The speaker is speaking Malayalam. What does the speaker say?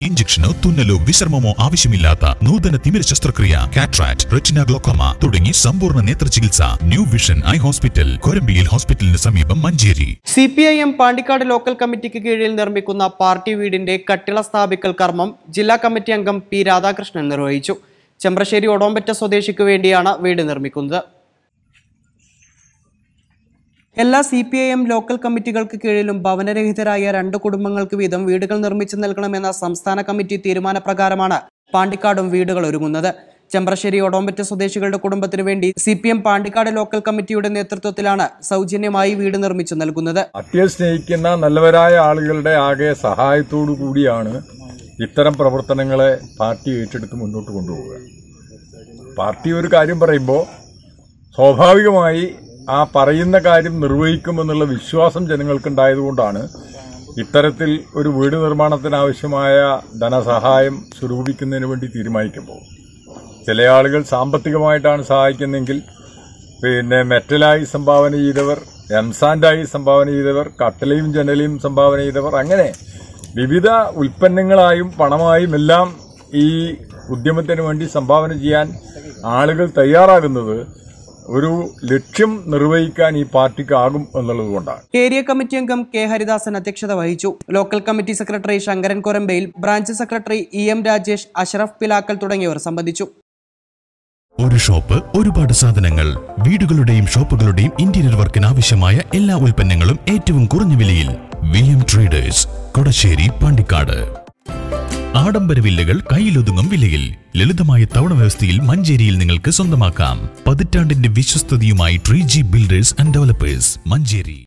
ഇഞ്ചക്ഷനോ തുന്നലോ വിശ്രമമോ ആവശ്യമില്ലാത്ത നൂതന തിമിര ശസ്ത്രക്രിയ കാട്രാക്ട് റെറ്റിന ഗ്ലോക്കോമ തുടങ്ങി സമ്പൂർണ്ണ നേത്ര ചികിത്സ ന്യൂ വിഷൻ ഐ ഹോസ്പിറ്റൽ കൊരമ്പിയിൽ ഹോസ്പിറ്റലിന് സമീപം Manjeri C P I M Pandikkad local കമ്മിറ്റിക്ക് കീഴിൽ നിർമ്മിക്കുന്ന പാർട്ടി വീടിന്റെ കട്ടിള സ്ഥാപിക്കൽ കർമ്മം ജില്ലാ കമ്മിറ്റി അംഗം പി രാധാകൃഷ്ണൻ നിർവഹിച്ചു ചെമ്പ്രശ്ശേരി ഒടോമ്പറ്റ സ്വദേശിക്ക് വേണ്ടിയാണ് വീട് നിർമ്മിക്കുന്നത് എല്ലാ C P I M local കമ്മിറ്റികൾക്ക് കീഴിലും ഭവനരഹിതരായ രണ്ട് കുടുംബങ്ങൾക്ക് വീതം വീടുകൾ നിർമ്മിച്ചു നൽകണമെന്ന സംസ്ഥാന കമ്മിറ്റി തീരുമാനപ്രകാരമാണ് പാണ്ടിക്കാടും വീടുകൾ ഒരുങ്ങുന്നത് ചെമ്പ്രശ്ശേരി ഒടോമ്പറ്റ സ്വദേശികളുടെ കുടുംബത്തിനു വേണ്ടി C P M Pandikkad local കമ്മിറ്റിയുടെ നേതൃത്വത്തിലാണ് സൗജന്യമായി വീട് നിർമ്മിച്ചു നൽകുന്നത് പാർട്ടിയെ സ്നേഹിക്കുന്ന നല്ലവരായ ആളുകളുടെ ആകെ സഹായത്തോടു കൂടിയാണ് ഇത്തരം പ്രവർത്തനങ്ങളെ പാർട്ടി ഏറ്റെടുത്ത് മുന്നോട്ട് കൊണ്ടുപോവുക പാർട്ടി ഒരു കാര്യം പറയുമ്പോൾ സ്വാഭാവികമായി ആ പറയുന്ന കാര്യം നിർവഹിക്കുമെന്നുള്ള വിശ്വാസം ജനങ്ങൾക്കുണ്ടായതുകൊണ്ടാണ് ഇത്തരത്തിൽ ഒരു വീട് നിർമ്മാണത്തിനാവശ്യമായ ധനസഹായം സ്വരൂപിക്കുന്നതിന് വേണ്ടി തീരുമാനിക്കുമ്പോൾ ചില ആളുകൾ സാമ്പത്തികമായിട്ടാണ് സഹായിക്കുന്നെങ്കിൽ പിന്നെ മെറ്റലായി സംഭാവന ചെയ്തവർ എംസാൻഡായി സംഭാവന ചെയ്തവർ കട്ടലയും ജനലയും സംഭാവന ചെയ്തവർ അങ്ങനെ വിവിധ ഉൽപ്പന്നങ്ങളായും പണമായും എല്ലാം ഈ ഉദ്യമത്തിന് വേണ്ടി സംഭാവന ചെയ്യാൻ ആളുകൾ തയ്യാറാകുന്നത് ഒരു ലക്ഷ്യം നിർവഹിക്കാൻ ഈ പാർട്ടിക്കാകും എന്നുള്ളത് കൊണ്ടാണ് ഏരിയ കമ്മിറ്റി അംഗം കെ ഹരിദാസൻ അധ്യക്ഷത വഹിച്ചു ലോക്കൽ കമ്മിറ്റി സെക്രട്ടറി ശങ്കരൻ കൊരമ്പയിൽ branch secretary E M Rajesh Ashraf Pilakkal തുടങ്ങിയവർ സംബന്ധിച്ചു ഒരു ഷോപ്പ് ഒരുപാട് സാധനങ്ങൾ വീടുകളുടെയും ഷോപ്പുകളുടെയും ഇന്റീരിയർ വർക്കിന് ആവശ്യമായ എല്ലാ ഉൽപ്പന്നങ്ങളും ഏറ്റവും കുറഞ്ഞ വിലയിൽ V M traders Kodassery Pandikkad ആഡംബര വില്ലകൾ കയ്യിലൊതുങ്ങും വിലയിൽ ലളിതമായ തവണ വ്യവസ്ഥയിൽ മഞ്ചേരിയിൽ നിങ്ങൾക്ക് സ്വന്തമാക്കാം പതിറ്റാണ്ടിന്റെ വിശ്വസ്തതയുമായി tree G builders and developers Manjeri